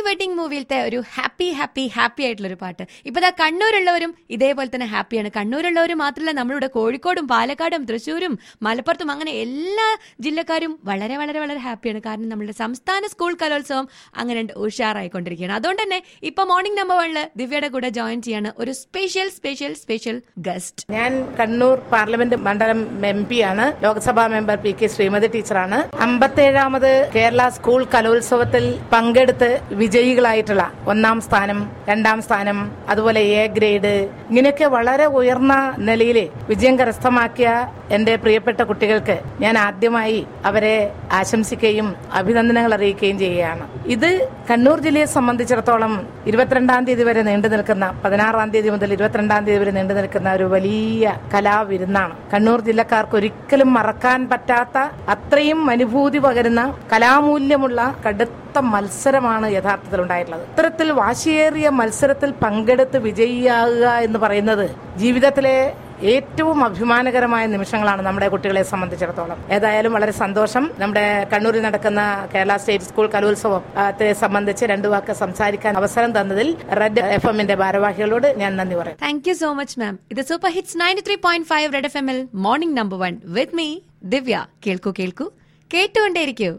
wedding മൂവിയിലത്തെ ഒരു happy happy happy ആയിട്ടുള്ള ഒരു പാട്ട് ഇപ്പൊ ദാ കണ്ണൂരുള്ളവരും ഇതേപോലെ തന്നെ ഹാപ്പിയാണ് കണ്ണൂരുള്ളവർ മാത്രമല്ല നമ്മളിവിടെ കോഴിക്കോടും പാലക്കാടും തൃശ്ശൂരും മലപ്പുറത്തും അങ്ങനെ എല്ലാ ജില്ലക്കാരും വളരെ വളരെ വളരെ ഹാപ്പിയാണ് കാരണം നമ്മുടെ സംസ്ഥാന സ്കൂൾ കലോത്സവം അങ്ങനെ ഉഷാറായിക്കൊണ്ടിരിക്കുകയാണ് അതുകൊണ്ട് തന്നെ ഇപ്പൊ മോർണിംഗ് നമ്പർ വണ്ണില് ദിവ്യയുടെ കൂടെ ജോയിൻ ചെയ്യാണ് ഒരു സ്പെഷ്യൽ സ്പെഷ്യൽ സ്പെഷ്യൽ ഗസ്റ്റ് ഞാൻ കണ്ണൂർ പാർലമെന്റ് മണ്ഡലം എം പി ആണ് Lok Sabha member P K Sreemathi ടീച്ചറാണ് അമ്പത്തേഴാമത് കേരള സ്കൂൾ കലോത്സവത്തിൽ പങ്കെടുത്ത് വിജയികളായിട്ടുള്ള ഒന്നാം സ്ഥാനം രണ്ടാം സ്ഥാനം അതുപോലെ എ ഗ്രേഡ് ഇങ്ങനെയൊക്കെ വളരെ ഉയർന്ന നിലയിൽ വിജയം കരസ്ഥമാക്കിയ എന്റെ പ്രിയപ്പെട്ട കുട്ടികൾക്ക് ഞാൻ ആദ്യമായി അവരെ ആശംസിക്കുകയും അഭിനന്ദനങ്ങൾ അറിയിക്കുകയും ചെയ്യുകയാണ് ഇത് കണ്ണൂർ ജില്ലയെ സംബന്ധിച്ചിടത്തോളം ഇരുപത്തിരണ്ടാം തീയതി വരെ നീണ്ടു നിൽക്കുന്ന പതിനാറാം തീയതി മുതൽ ഇരുപത്തിരണ്ടാം തീയതി വരെ നീണ്ടു നിൽക്കുന്ന ഒരു വലിയ കലാവിരുന്നാണ് കണ്ണൂർ ജില്ലക്കാർക്ക് ഒരിക്കലും മറക്കാൻ പറ്റാത്ത അത്രയും അനുഭൂതി പകരുന്ന കലാമൂല്യമുള്ള കടുത്ത മത്സരമാണ് യഥാർത്ഥത്തിൽ ഉണ്ടായിട്ടുള്ളത് ഇത്തരത്തിൽ വാശിയേറിയ മത്സരത്തിൽ പങ്കെടുത്ത് വിജയിയാകുക എന്ന് പറയുന്നത് ജീവിതത്തിലെ ഏറ്റവും അഭിമാനകരമായ നിമിഷങ്ങളാണ് നമ്മുടെ കുട്ടികളെ സംബന്ധിച്ചിടത്തോളം ഏതായാലും വളരെ സന്തോഷം നമ്മുടെ കണ്ണൂരിൽ നടക്കുന്ന കേരള സ്റ്റേറ്റ് സ്കൂൾ കലോത്സവത്തെ സംബന്ധിച്ച് രണ്ടു വാക്ക് സംസാരിക്കാൻ അവസരം തന്നതിൽ റെഡ് എഫ് എമ്മിന്റെ ഭാരവാഹികളോട് ഞാൻ നന്ദി പറയും thank you so much ma'am ഇത് super hits ninety three point five red F M L morning number one with me Divya കേൾക്കൂ കേൾക്കൂ കേട്ടുകൊണ്ടേയിരിക്കൂ